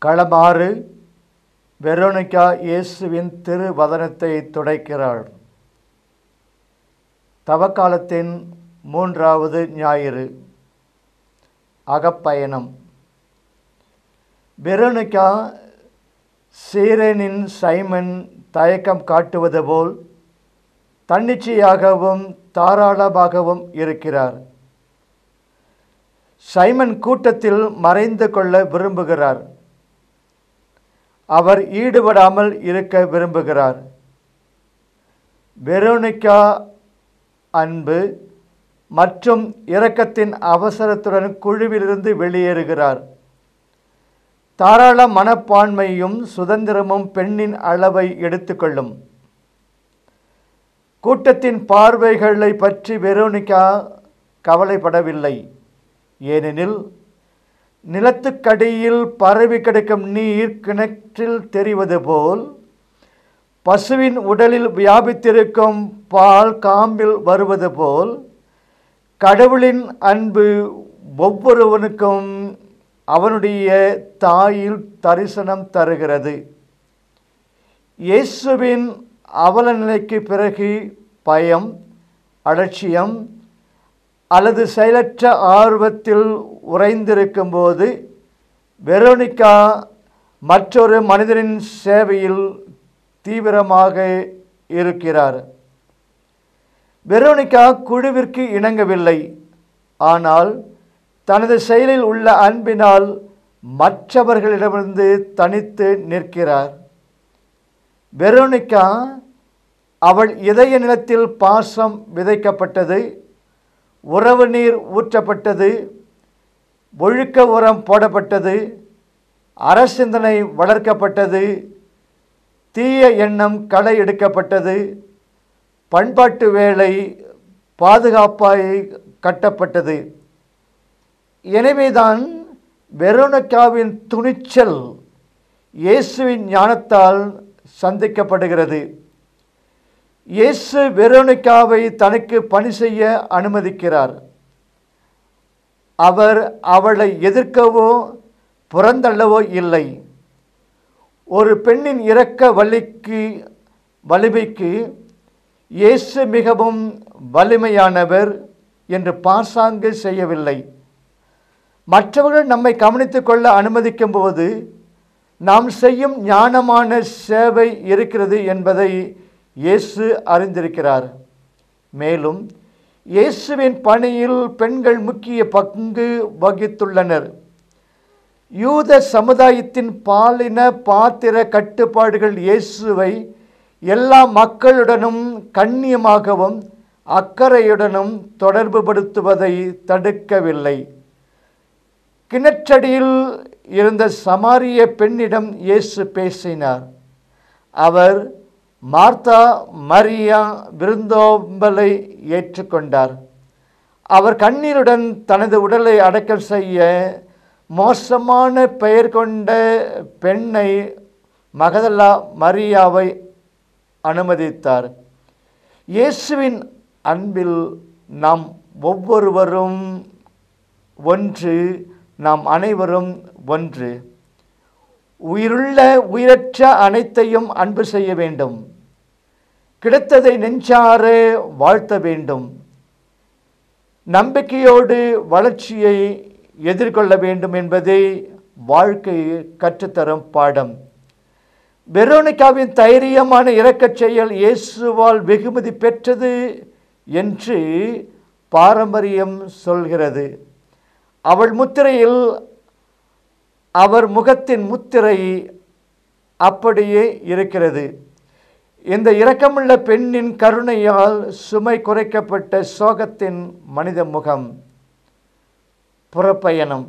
களமாறு Veronica இயேசுவின் திருவதனத்தை துடைக்கிறாள் தவக்காலத்தின் மூன்றாவது ஞாயிறு அகப்பயணம் வெரோனிகா சீரனின் சைமன் தயக்கம் காட்டுவது போல் தன்னிச்சையாகவும் தாராளமாகவும் இருக்கிறார் சைமன் கூட்டத்தில் மறைந்து கொள்ள விரும்புகிறார் அவர் ஈடுபடாமல் இருக்க விரும்புகிறார் வெரோனிகா அன்பு மற்றும் இரக்கத்தின் அவசரத்துடன் குழுவிலிருந்து வெளியேறுகிறார் தாராள மனப்பான்மையும் சுதந்திரமும் பெண்ணின் அளவை எடுத்துக்கொள்ளும் கூட்டத்தின் பார்வைகளை பற்றி வெரோனிகா கவலைப்படவில்லை ஏனெனில் நிலத்துக்கடியில் பரவி கிடக்கும் நீர் கிணற்றில் தெரிவது போல் பசுவின் உடலில் வியாபித்திருக்கும் பால் காம்பில் வருவது போல் கடவுளின் அன்பு ஒவ்வொருவனுக்கும் அவனுடைய தாயில் தரிசனம் தருகிறது இயேசுவின் அவல நிலைக்கு பிறகு பயம் அலட்சியம் அல்லது செயலற்ற ஆர்வத்தில் உறைந்திருக்கும் போது வெரோனிகா மற்றொரு மனிதனின் சேவையில் தீவிரமாக இருக்கிறார் வெரோனிகா குழுவிற்கு இணங்கவில்லை ஆனால் தனது செயலில் உள்ள அன்பினால் மற்றவர்களிடமிருந்து தனித்து நிற்கிறார் வெரோனிகா அவள் இதய நிலத்தில் பாசம் விதைக்கப்பட்டது உறவு நீர் ஊற்றப்பட்டது ஒழுக்க உரம் போடப்பட்டது அரசிந்தனை வளர்க்கப்பட்டது தீய எண்ணம் களை எடுக்கப்பட்டது பண்பாட்டு வேலை பாதுகாப்பாய் கட்டப்பட்டது எனவேதான் வெரோனிகாவின் துணிச்சல் இயேசுவின் ஞானத்தால் சந்திக்கப்படுகிறது இயேசு வெரோனிகாவை தனக்கு பணி செய்ய அனுமதிக்கிறார் அவர் அவளை எதிர்க்கவோ புறந்தள்ளவோ இல்லை ஒரு பெண்ணின் இரக்க வலிக்கு வலிமைக்கு இயேசு மிகவும் வலிமையானவர் என்று பாசாங்கு செய்யவில்லை மற்றவர்கள் நம்மை கவனித்துக் கொள்ள அனுமதிக்கும் போது நாம் செய்யும் ஞானமான சேவை இருக்கிறது என்பதை இயேசு அறிந்திருக்கிறார் மேலும் இயேசுவின் பணியில் பெண்கள் முக்கிய பங்கு வகித்துள்ளனர் யூத சமுதாயத்தின் பாலின பாத்திர கட்டுப்பாடுகள் இயேசுவை எல்லா மக்களுடனும் கண்ணியமாகவும் அக்கறையுடனும் தொடர்புபடுத்துவதை தடுக்கவில்லை கிணற்றடியில் இருந்த சமாரிய பெண்ணிடம் இயேசு பேசினார் அவர் மார்த்தா மரியா விருந்தோம்பலை ஏற்றுக்கொண்டார் அவர் கண்ணீருடன் தனது உடலை அடக்கம் செய்ய மோசமான பெயர் கொண்ட பெண்ணை மகதல்லா மரியாவை அனுமதித்தார் இயேசுவின் அன்பில் நாம் ஒவ்வொருவரும் ஒன்று நாம் அனைவரும் ஒன்று உயிருள்ள உயிரற்ற அனைத்தையும் அன்பு செய்ய வேண்டும் கிடைத்ததை நெஞ்சார வாழ்த்த வேண்டும் நம்பிக்கையோடு வளர்ச்சியை எதிர்கொள்ள வேண்டும் என்பதே வாழ்க்கை கற்றுத்தரும் பாடம் வெரோனிகாவின் தைரியமான இரக்கச் செயல் இயேசுவால் வெகுமதி பெற்றது என்று பாரம்பரியம் சொல்கிறது அவள் முத்திரையில் அவர் முகத்தின் முத்திரை அப்படியே இருக்கிறது இந்த இரக்கமுள்ள பெண்ணின் கருணையால் சுமை குறைக்கப்பட்ட சோகத்தின் மனித முகம் புறப்பயணம்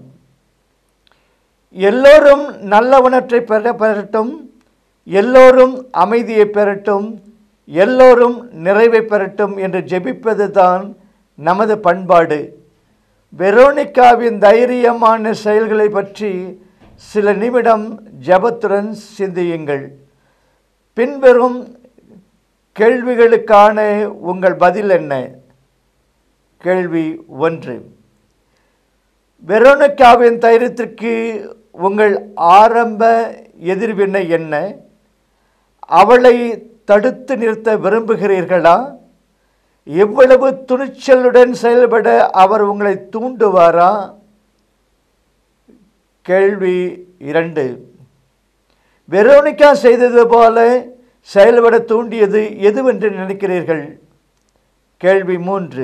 எல்லோரும் நல்ல உணர்வை பெற பெறட்டும் எல்லோரும் அமைதியை பெறட்டும் எல்லோரும் நிறைவை பெறட்டும் என்று ஜெபிப்பது தான் நமது பண்பாடு வெரோனிகாவின் தைரியமான செயல்களை பற்றி சில நிமிடம் ஜபத்துடன் சிந்தியுங்கள் பின்வரும் கேள்விகளுக்கான உங்கள் பதில் என்ன கேள்வி ஒன்று வெரோனிகாவின் தைரியத்திற்கு உங்கள் ஆரம்ப எதிர்வினை என்ன அவளை தடுத்து நிறுத்த விரும்புகிறீர்களா எவ்வளவு துணிச்சலுடன் செயல்பட அவர் உங்களை தூண்டுவாரா கேள்வி இரண்டு வெரோனிகா செய்தது போல செயல்பட தூண்டியது எதுவென்று நினைக்கிறீர்கள் கேள்வி மூன்று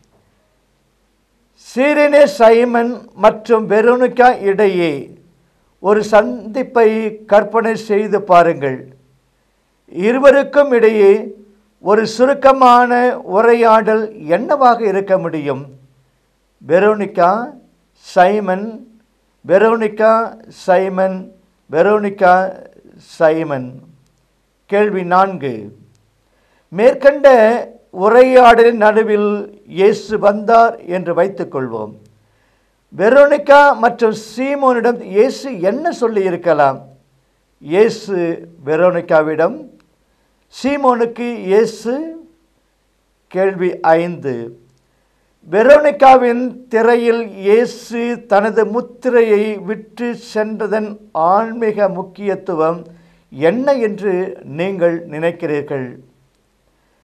சீரனே சைமன் மற்றும் வெரோனிகா இடையே ஒரு சந்திப்பை கற்பனை செய்து பாருங்கள் இருவருக்கும் இடையே ஒரு சுருக்கமான உரையாடல் என்னவாக இருக்க முடியும் Veronica Simon Veronica Simon Veronica Simon கேள்வி நான்கு மேற்கண்ட உரையாடலின் நடுவில் இயேசு வந்தார் என்று வைத்துக்கொள்வோம் வெரோனிகா மற்றும் சீமோனிடம் இயேசு என்ன சொல்லி இருக்கலாம் இயேசு வெரோனிகாவிடம் சீமோனுக்கு இயேசு கேள்வி ஐந்து வெரோனிகாவின் திரையில் இயேசு தனது முத்திரையை விற்று சென்றதன் ஆன்மீக முக்கியத்துவம் என்ன என்று நீங்கள் நினைக்கிறீர்கள்